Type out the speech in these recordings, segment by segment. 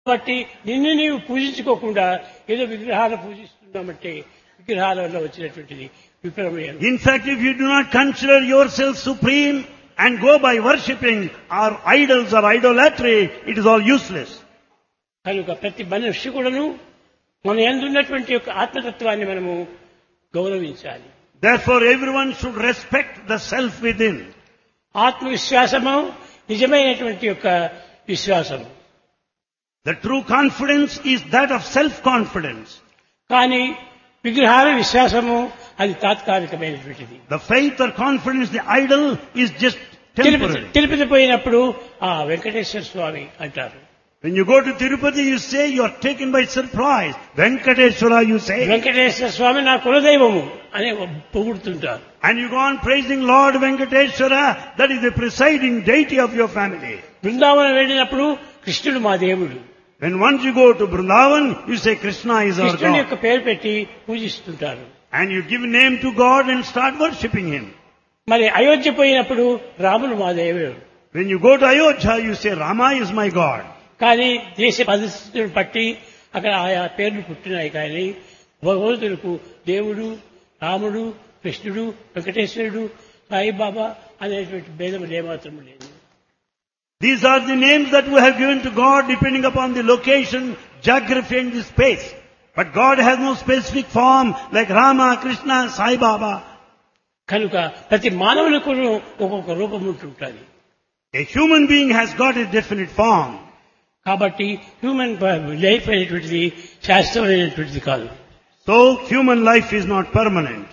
కాబట్టి నిన్ను నీవు పూజించుకోకుండా ఏదో విగ్రహాలు పూజిస్తున్నామంటే విగ్రహాల వల్ల వచ్చినటువంటిది విప్రమయం In fact, if you do not consider yourself supreme and go by worshipping our idols or idolatry, it is all useless. కనుక ప్రతి మనిషి కూడాను మన ఎందున్నటువంటి యొక్క ఆత్మతత్వాన్ని మనము గౌరవించాలి Therefore, everyone should respect the self within. ఆత్మవిశ్వాసము నిజమైనటువంటి యొక్క విశ్వాసము The true confidence is that of self-confidence. కానీ విగ్రహాల విశ్వాసము అది తాత్కాలికమైనటువంటిది The faith or confidence, the idol, is just Tirupati temporary. Tirupati పోయినప్పుడు ఆ వెంకటేశ్వర స్వామి అంటారు When you go to Tirupati, you say you are taken by surprise. Venkateshwara, you say. Venkateswara స్వామి నా కులదైవము అని పొగుడుతుంటారు And you go on praising Lord Venkateshwara, that is the presiding deity of your family. Brindavanam వెళ్ళినప్పుడు కృష్ణుడు మా దేవుడు When once you go to Vrindavan, you say Krishna is our కృష్ణుడి God. యొక్క పేరు పెట్టి పూజిస్తుంటారు And you give name to God and start worshipping Him. మరి అయోధ్య పోయినప్పుడు రాముడు మా దేవుడు When you go to Ayodhya, you say Rama is my God. కానీ దేశ పరిస్థితులను బట్టి అక్కడ ఆయా పేర్లు పుట్టినాయి కానీ భగవంతులకు దేవుడు రాముడు కృష్ణుడు వెంకటేశ్వరుడు సాయిబాబా అనేటువంటి భేదం ఏమాత్రం లేదు These are the names that we have given to God depending upon the location, geography and the space. But God has no specific form like Rama, Krishna, Sai Baba. కనుక ప్రతి మానవులకు ఒక్కొక్క రూపం ఉంటుంటుంది A human being has got a definite form. కాబట్టి human life అనేటువంటిది శాస్త్రమైనటువంటిది కాదు So human life is not permanent.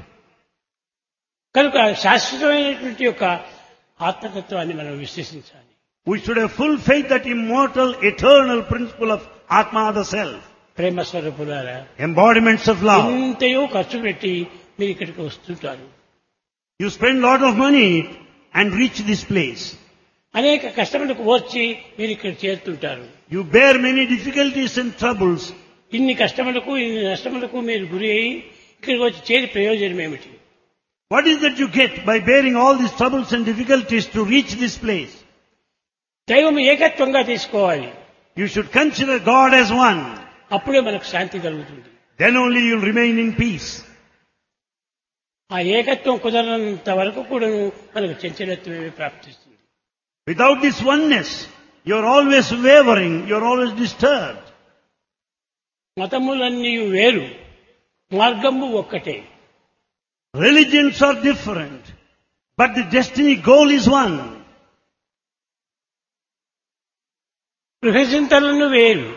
కనుక శాశ్వతమైనటువంటి యొక్క ఆత్మతత్వాన్ని మనం విశ్వసించాలి We should have full faith that immortal, eternal principle of Atma, the self, ప్రేమ స్వరూపులారా embodiments of love. ఎంతయో ఖర్చు పెట్టి మీరు ఇక్కడికి వస్తుంటారు You spend lot of money and reach this place. అనేక కష్టములకు ఓర్చి మీరు ఇక్కడ చేరుతుంటారు You bear many difficulties and troubles. ఇన్ని కష్టములకు ఇన్ని నష్టములకు మీరు గురి అయి ఇక్కడికి వచ్చి చేరి ప్రయోజనం ఏమిటి What is that you get by bearing all these troubles and difficulties to reach this place? దైవం ఏకత్వంగా తీసుకోవాలి You should consider God as one. అప్పుడే మనకు శాంతి కలుగుతుంది Then only you'll remain in peace. ఆ ఏకత్వం కుదరనంత వరకు కూడా మనకు చంచలత్వమే ప్రాప్తిస్తుంది Without this oneness, you're always wavering, you're always disturbed. మతములన్నీ వేరు మార్గము ఒక్కటే Religions are different, but the destiny goal is one. గృహచింతలను వేరు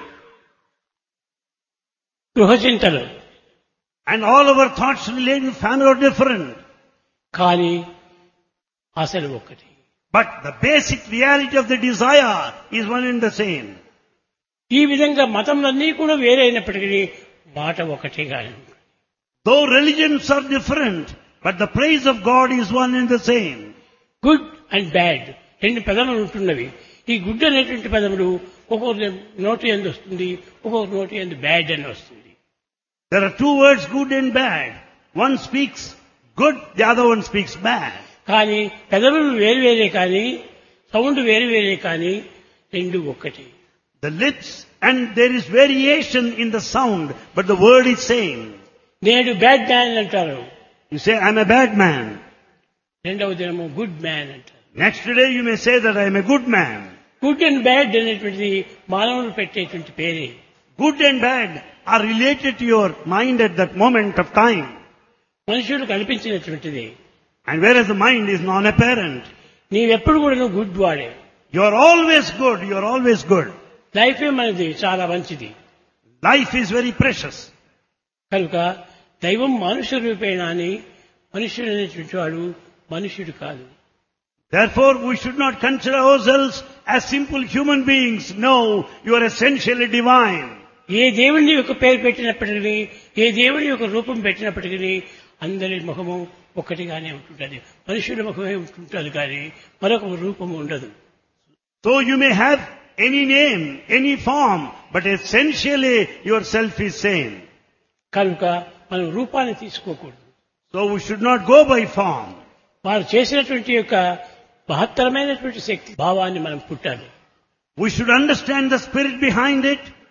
గృహచింతలు And all our thoughts related to family are different. కానీ అసలు ఒక్కటి But the basic reality of the desire is one and the same. ఈ విధంగా మతములన్నీ కూడా వేరైనప్పటికీ మాట ఒకటే కానీ Though religions are different, but the praise of God is one and the same. Good and bad రెండు పదములు ఉంటున్నవి ఈ గుడ్ అనేటువంటి పదములు ఒక్కొక్క నోటి ఎందు వస్తుంది ఒక్కొక్క నోటి ఎందు బ్యాడ్ అని వస్తుంది There are two words, good and bad. One speaks good, the other one speaks bad. కానీ పెదవులు వేరు వేరే కానీ సౌండ్ వేరు వేరే కానీ రెండు ఒక్కటి The lips and there is variation in the sound, but the word is same. నేడు బ్యాడ్ మ్యాన్ అంటారు You say, I'm a bad man. రెండవ దినము గుడ్ మ్యాన్ అంటారు Next day you may say that I'm a good man. Good and bad అనేటువంటిది మానవులు పెట్టేటువంటి పేరే Good and bad are related to your mind at that moment of time. మనుషులు కల్పించినటువంటిది And whereas the mind is non-apparent, నీవెప్పుడు కూడా నువ్వు good వాడే you're always good, you're always good. లైఫే మనది చాలా మంచిది Life is very precious. కనుక దైవం మనుష్య రూపేణ అని మనుష్యుడు అనేటువంటి వాడు మనుష్యుడు కాదు Therefore, we should not consider ourselves as simple human beings. No, you are essentially divine. ఏ దేవుని యొక్క పేరు పెట్టినప్పటికీ ఏ దేవుని యొక్క రూపం పెట్టినప్పటికీ అందరి ముఖము ఒక్కటిగానే ఉంటుంటుంది మనుషుల ముఖమే ఉంటుంటుంది కానీ మరొక రూపము ఉండదు So you may have any name, any form, but essentially yourself is same. కనుక మనం రూపాన్ని తీసుకోకూడదు So we should not go by form. వారు చేసినటువంటి యొక్క మహత్తరమైనటువంటి శక్తి భావాన్ని మనం పుట్టాలి We should understand the spirit behind it